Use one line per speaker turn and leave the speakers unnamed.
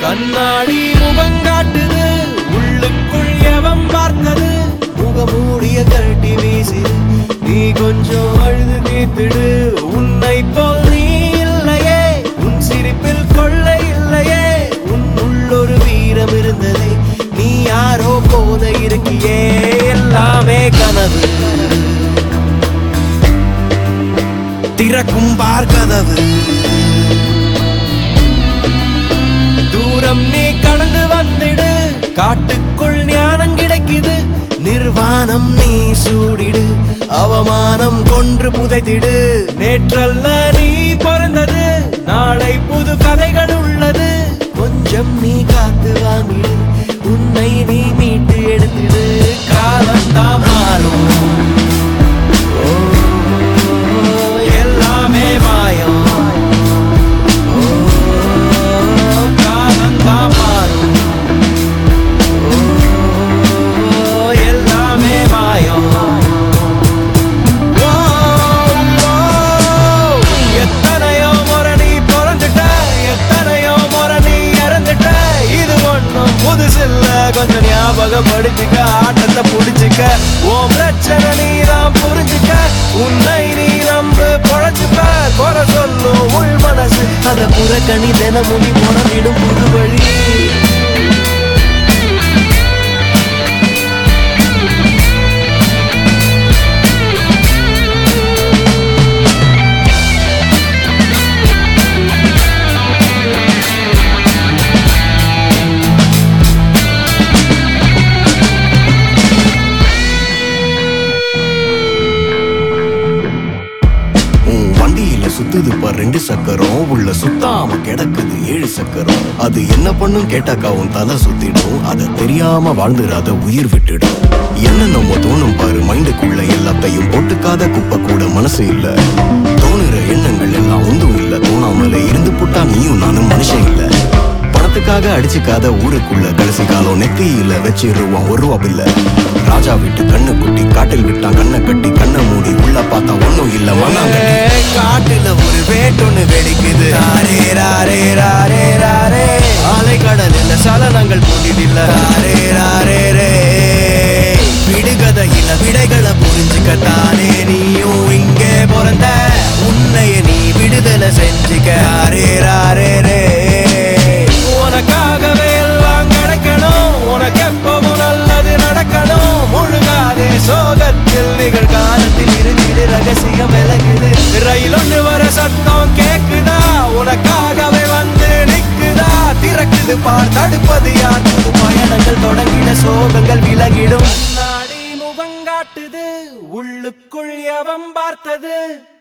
கண்ணாடி முகங்காட்டுது உள்ளுக்குள் எவன் பார்த்தது முகமூடிய கழட்டி வீசி நீ கொஞ்சம் அழுது தீர்த்திடு உன்னை போல் நீ இல்லையே உன் சிரிப்பில் கொள்ளை இல்லையே உன் உள்ளொரு வீரம் இருந்ததே நீ யாரோ போல இருக்கியே எல்லாமே கனவு திறக்கும் பார்க்கதவு தூரம் நீ கடந்து வந்திடு காட்டுக்குள் ஞானம் கிடைக்குது நிர்வாணம் நீ சூடிடு அவமானம் கொன்று புதைத்திடு நேற்றல்ல நீ பிறந்தது நாளை புது கதைகள் உள்ளது கொஞ்சம் நீ காத்து வாங்கிடு உன்னை நீ மீட்டு எடுத்திடு காலம் தான் மாறும் ஓ, எல்லாமே மாயம் ஓ, காலம் தான் மாறும் ஓ, எல்லாமே மாயம் ஓ, ஓ, எத்தனையோ முறை நீ பிறந்துட்ட எத்தனையோ முறை நீ இறந்துட்ட இது ஒண்ணும் புதுசில்ல கொஞ்சம் ஞாபகப்படுத்திக்க ஆட்டத்தை புடிச்சுக்க ஓ பிரச்சனை நீ தான் புரிஞ்சுக்க உன்னை நீ நம்பு பொழைச்சுப்ப குறை சொல்லும் உள் மனசு அத புறக்கணி தினமும் நீ புறவிடும் புது வழி
உன் வண்டியில சுத்துது பார் ரெண்டு சக்கரம் உள்ள சுத்தாம கிடக்குது ஏழு சக்கரம் அது என்ன பண்ணும் கேட்டாக்கா உன் தலை சுத்திடும் அத தெரியாம வாழ்ந்துடாத உயிர் விட்டுடும் என்னென்னமோ தோணும் பாரு மைண்டுக்குள்ள எல்லாத்தையும் போட்டுக்காத குப்பை கூட மனசு இல்ல தோணுற எண்ணங்கள் எல்லாம் ஒன்றும் இல்ல தோணாமலே இருந்து புட்டா நீயும் நானும் மனுஷன் இல்ல பணத்துக்காக அடிச்சுக்காத ஊருக்குள்ள கடைசி காலம் நெத்தியில வச்சிருவான் ஒரு ரூபா பில்ல ராஜா விட்டு கண்ணு குட்டி காட்டில் விட்டான் கண்ணை கட்டி கண்ணை மூடி உள்ள பார்த்தா ஒண்ணும் இல்ல மண்ணாங்கட்டி
ஏ, காட்டுல ஒரு வேட்டொன்னு வெடிக்குது ராரே ராரே ராரே ராரே அலை கடலில் சலனங்கள் புதிதில்ல ராரே ராரே ரே விடுகதையில விடைகளை புரிஞ்சுக்கத்தானே நீயும் இங்கே பிறந்த உன்னைய நீ விடுதலை செஞ்சுக்க ராரே ராரே ரே உனக்காகவே எல்லாம் கிடைக்கணும் உனக்கு எப்பவும் நல்லது நடக்கணும் முழுகாதே சோகத்தில் நிகழ்காலத்தில் இருந்திடு ரகசியம் விலகுது ரயில் ஒன்று வர சத்தம் கேக்குதா உனக்காகவே வந்து நிக்குதா திறக்குது பார் தடுப்பது யார் புது பயணங்கள் தொடங்கின சோகங்கள் விலகிடும் நாடி முகங்காட்டுது உள்ளுக்குள் எவன் பார்த்தது